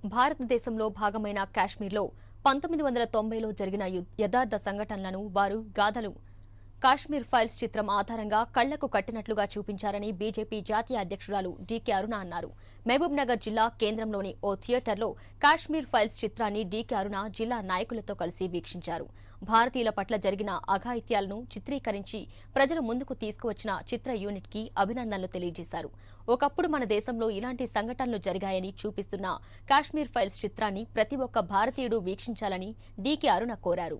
భారతదేశంలో భాగమైన కాశ్మీర్లో పంతొమ్మిది వందల తొంభైలో జరిగిన యు- యథార్థ సంఘటనలను వారు గాథలు కాశ్మీర్ ఫైల్స్ చిత్రం ఆధారంగా కళ్లకు కట్టినట్లుగా చూపించారని బీజేపీ జాతీయ అధ్యక్షురాలు డీకే అరుణ అన్నారు మహబూబ్ నగర్ జిల్లా కేంద్రంలోని ఓ థియేటర్లో కాశ్మీర్ ఫైల్స్ చిత్రాన్ని డీకే అరుణ జిల్లా నాయకులతో కలిసి వీక్షించారు భారతీయుల పట్ల జరిగిన అఘాయిత్యాలను చిత్రీకరించి ప్రజల ముందుకు తీసుకువచ్చిన చిత్ర యూనిట్ కి అభినందనలు తెలియజేశారు ఒకప్పుడు మన దేశంలో ఇలాంటి సంఘటనలు జరిగాయని చూపిస్తున్న కాశ్మీర్ ఫైల్స్ చిత్రాన్ని ప్రతి ఒక్క భారతీయుడు వీక్షించాలని డీకే అరుణ కోరారు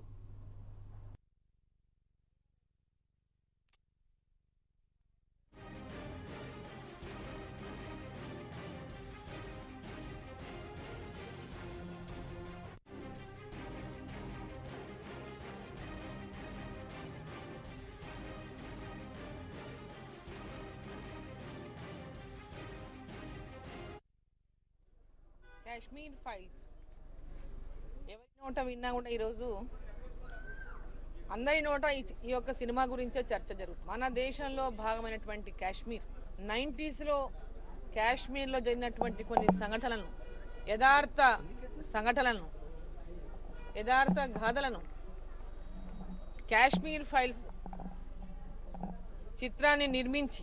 కాశ్మీర్ ఫైల్స్ ఎవరి నోట విన్నా కూడా ఈరోజు అందరి నోట ఈ ఈ యొక్క సినిమా గురించే చర్చ జరుగుతుంది మన దేశంలో భాగమైనటువంటి కాశ్మీర్ నైంటీస్లో కాశ్మీర్లో జరిగినటువంటి కొన్ని సంఘటనలను యథార్థ సంఘటనలను యథార్థ గాథలను కాశ్మీర్ ఫైల్స్ చిత్రాన్ని నిర్మించి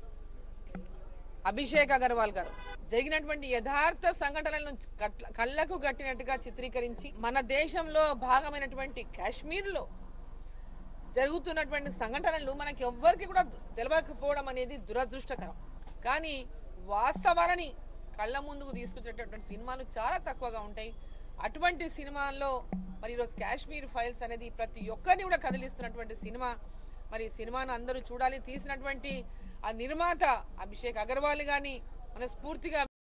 అభిషేక్ అగర్వాల్ గారు జరిగినటువంటి యథార్థ సంఘటనలను కట్ల- కళ్ళకు గట్టినట్టుగా చిత్రీకరించి మన దేశంలో భాగమైనటువంటి కాశ్మీర్లో జరుగుతున్నటువంటి సంఘటనలు మనకి ఎవ్వరికి కూడా తెలియకపోవడం అనేది దురదృష్టకరం కానీ వాస్తవాలని కళ్ళ ముందుకు తీసుకొచ్చేటటువంటి సినిమాలు చాలా తక్కువగా ఉంటాయి అటువంటి సినిమాల్లో మరి ఈరోజు కాశ్మీర్ ఫైల్స్ అనేది ప్రతి ఒక్కరిని కూడా కదిలిస్తున్నటువంటి సినిమా మరి ఈ సినిమాను అందరూ చూడాలి తీసినటువంటి ఆ నిర్మాత అభిషేక్ అగర్వాల్ కానీ మనస్ఫూర్తిగా